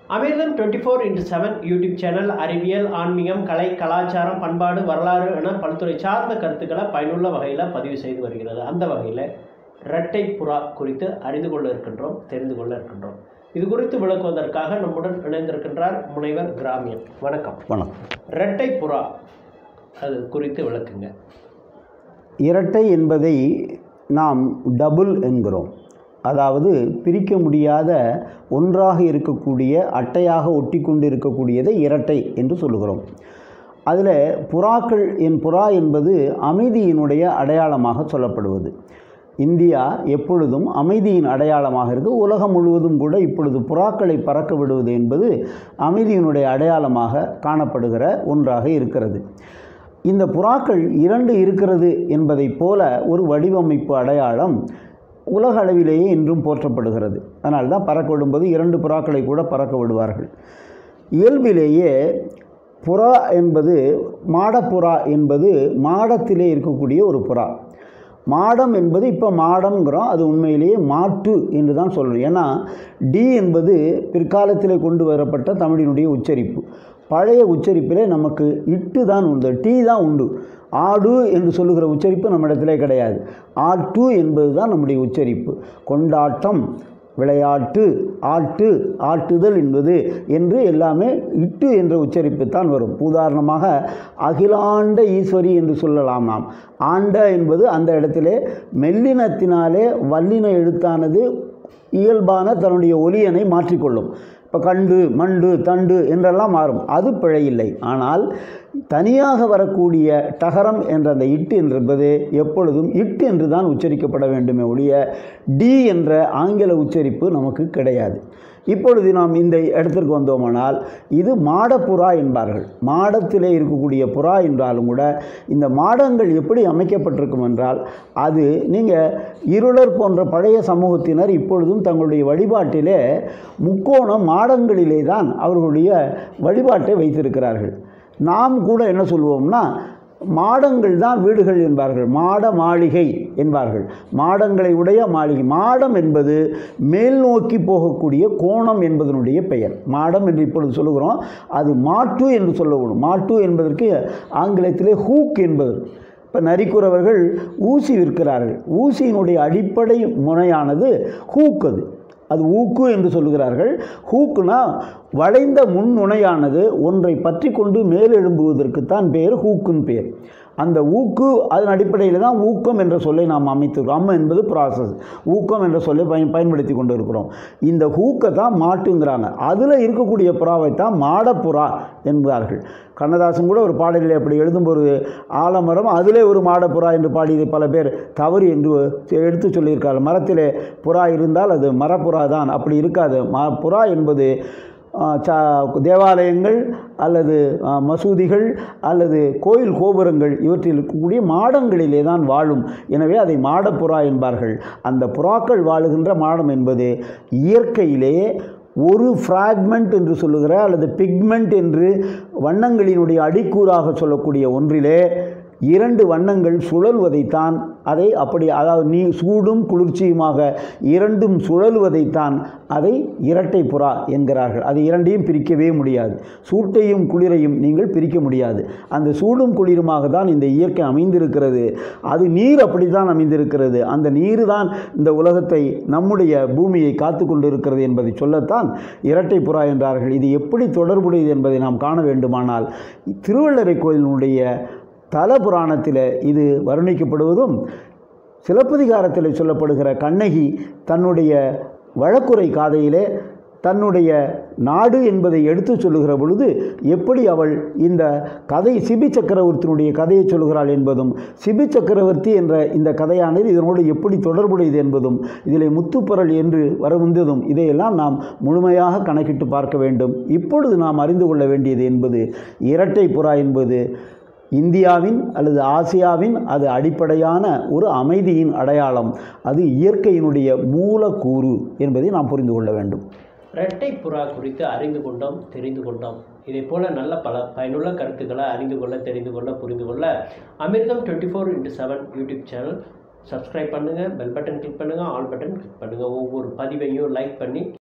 அமிர்தம் twenty four into seven YouTube channel அறிவியல் ஆன்மீகம் கலை கலாச்சாரம் பண்பாடு வரலாறு என பல்துறை சார்ந்த கருத்துக்களை பயனுள்ள வகையில் பதிவு செய்து வருகிறது அந்த வகையில் இரட்டை புறா குறித்து அறிந்து கொள்ள இருக்கின்றோம் தெரிந்து கொள்ள இருக்கின்றோம் இது குறித்து விளக்குவதற்காக நம்முடன் இணைந்திருக்கின்றார் முனைவர் கிராமியன் வணக்கம் வணக்கம் இரட்டை புறா அது குறித்து விளக்குங்க இரட்டை என்பதை நாம் டபுள் என்கிறோம் அதாவது பிரிக்க முடியாத ஒன்றாக இருக்கக்கூடிய அட்டையாக ஒட்டி கொண்டு இருக்கக்கூடியதை இரட்டை என்று சொல்லுகிறோம் அதில் புறாக்கள் என் புறா என்பது அமைதியினுடைய அடையாளமாக சொல்லப்படுவது இந்தியா எப்பொழுதும் அமைதியின் அடையாளமாக இருக்கு உலகம் முழுவதும் கூட இப்பொழுது புறாக்களை பறக்க விடுவது என்பது அமைதியினுடைய அடையாளமாக காணப்படுகிற ஒன்றாக இருக்கிறது இந்த புறாக்கள் இரண்டு இருக்கிறது என்பதைப் போல ஒரு வடிவமைப்பு அடையாளம் உலக அளவிலேயே இன்றும் போற்றப்படுகிறது அதனால தான் பறக்க விடும்போது இரண்டு புறாக்களை கூட பறக்க விடுவார்கள் இயல்பிலேயே புறா என்பது மாடப்புறா என்பது மாடத்திலே இருக்கக்கூடிய ஒரு புறா மாடம் என்பது இப்போ மாடம்ங்கிறோம் அது உண்மையிலேயே மாட்டு என்று தான் சொல்கிறோம் ஏன்னா டி என்பது பிற்காலத்தில் கொண்டு வரப்பட்ட தமிழினுடைய உச்சரிப்பு பழைய உச்சரிப்பிலே நமக்கு இட்டு தான் உண்டு டீ தான் உண்டு ஆடு என்று சொல்லுகிற உச்சரிப்பு நம்மிடத்திலே கிடையாது ஆட்டு என்பது தான் நம்முடைய உச்சரிப்பு கொண்டாட்டம் விளையாட்டு ஆட்டு ஆட்டுதல் என்பது என்று எல்லாமே இட்டு என்ற உச்சரிப்பு தான் வரும் உதாரணமாக அகிலாண்ட ஈஸ்வரி என்று சொல்லலாம் நாம் ஆண்ட என்பது அந்த இடத்திலே மெல்லினத்தினாலே வல்லின எழுத்தானது இயல்பான தன்னுடைய ஒலியனை மாற்றிக்கொள்ளும் இப்போ கண்டு மண்டு தண்டு என்றெல்லாம் மாறும் அது பிழையில்லை ஆனால் தனியாக வரக்கூடிய டகரம் என்ற அந்த இட்டு என்பது எப்பொழுதும் இட்டு என்று தான் உச்சரிக்கப்பட வேண்டுமே ஒழிய டி என்ற ஆங்கில உச்சரிப்பு நமக்கு கிடையாது இப்பொழுது நாம் இந்த இடத்திற்கு வந்தோமானால் இது மாடப்புறா என்பார்கள் மாடத்திலே இருக்கக்கூடிய புறா என்றாலும் கூட இந்த மாடங்கள் எப்படி அமைக்கப்பட்டிருக்கும் என்றால் அது நீங்கள் இருளர் போன்ற பழைய சமூகத்தினர் இப்பொழுதும் தங்களுடைய வழிபாட்டிலே முக்கோணம் மாடங்களிலே தான் அவர்களுடைய வழிபாட்டை வைத்திருக்கிறார்கள் நாம் கூட என்ன சொல்லுவோம்னா மாடங்கள் தான் வீடுகள் என்பார்கள் மாட மாளிகை என்பார்கள் மாடங்களை உடைய மாளிகை மாடம் என்பது மேல் நோக்கி போகக்கூடிய கோணம் என்பதனுடைய பெயர் மாடம் என்று இப்பொழுது சொல்லுகிறோம் அது மாட்டு என்று சொல்லணும் மாட்டு என்பதற்கு ஆங்கிலத்திலே ஹூக் என்பது இப்போ நரிக்குறவர்கள் ஊசி விற்கிறார்கள் ஊசியினுடைய அடிப்படை முனையானது ஹூக் அது அது ஊக்கு என்று சொல்லுகிறார்கள் ஹூக்குனா வளைந்த முன் நுனையானது ஒன்றை பற்றி கொண்டு மேலெழும்புவதற்குத்தான் பெயர் ஹூக்குன்னு பேர் அந்த ஊக்கு அதன் அடிப்படையில் தான் ஊக்கம் என்ற சொல்லை நாம் அமைத்துக்கிறோம் அம்ம என்பது ப்ராசஸ் ஊக்கம் என்ற சொல்லை பயன் பயன்படுத்தி கொண்டு இருக்கிறோம் இந்த ஹூக்கை தான் மாட்டுங்கிறாங்க அதில் இருக்கக்கூடிய புறாவை தான் மாடப்புறா என்பார்கள் கண்ணதாசன் கூட ஒரு பாடலில் அப்படி எழுதும்போது ஆலமரம் அதிலே ஒரு மாடப்புறா என்று பாடியது பல பேர் தவறு என்று எடுத்து சொல்லியிருக்கார் மரத்திலே புறா இருந்தால் அது மரப்புறா தான் அப்படி இருக்காது ம புறா என்பது ச தேவாலயங்கள் அல்லது மசூதிகள் அல்லது கோயில் கோபுரங்கள் இவற்றில் இருக்கக்கூடிய மாடங்களிலே தான் வாழும் எனவே அதை மாடப்புறா என்பார்கள் அந்த புறாக்கள் வாழுகின்ற மாடம் என்பது இயற்கையிலே ஒரு ஃப்ராக்மெண்ட் என்று சொல்லுகிற அல்லது பிக்மெண்ட் என்று வண்ணங்களினுடைய அடிக்கூறாக சொல்லக்கூடிய ஒன்றிலே இரண்டு வண்ணங்கள் சுழல்வதைத்தான் அதை அப்படி அதாவது நீ சூடும் குளிர்ச்சியுமாக இரண்டும் சுழல்வதைத்தான் அதை இரட்டை புறா என்கிறார்கள் அது இரண்டையும் பிரிக்கவே முடியாது சூட்டையும் குளிரையும் நீங்கள் பிரிக்க முடியாது அந்த சூடும் குளிருமாக தான் இந்த இயற்கை அமைந்திருக்கிறது அது நீர் அப்படி தான் அமைந்திருக்கிறது அந்த நீர் தான் இந்த உலகத்தை நம்முடைய பூமியை காத்து கொண்டு இருக்கிறது என்பதை சொல்லத்தான் இரட்டை புறா என்றார்கள் இது எப்படி தொடர்புடையது என்பதை நாம் காண வேண்டுமானால் திருவள்ளரை கோயிலினுடைய தல புராணத்தில் இது வர்ணிக்கப்படுவதும் சிலப்பதிகாரத்தில் சொல்லப்படுகிற கண்ணகி தன்னுடைய வழக்குரை காதையிலே தன்னுடைய நாடு என்பதை எடுத்து சொல்லுகிற பொழுது எப்படி அவள் இந்த கதை சிபி சக்கரவர்த்தியினுடைய கதையை சொல்கிறாள் என்பதும் சிபி சக்கரவர்த்தி என்ற இந்த கதையானது இதனோடு எப்படி தொடர்புடையது என்பதும் இதில் முத்துப்பரல் என்று வர வந்ததும் இதையெல்லாம் நாம் முழுமையாக கணக்கிட்டு பார்க்க வேண்டும் இப்பொழுது நாம் அறிந்து கொள்ள வேண்டியது என்பது இரட்டை புறா என்பது இந்தியாவின் அல்லது ஆசியாவின் அது அடிப்படையான ஒரு அமைதியின் அடையாளம் அது இயற்கையினுடைய மூலக்கூறு என்பதை நாம் புரிந்து கொள்ள வேண்டும் இரட்டை புறா குறித்து அறிந்து கொண்டோம் தெரிந்து கொண்டோம் இதே போல நல்ல பல பயனுள்ள கருத்துக்களை அறிந்து கொள்ள தெரிந்து கொள்ள புரிந்து கொள்ள Amirtham twenty four into seven YouTube channel subscribe பண்ணுங்கள் பெல் பட்டன் கிளிக் பண்ணுங்கள் ஆல் பட்டன் கிளிக் பண்ணுங்கள் ஒவ்வொரு பதிவையும் லைக் பண்ணி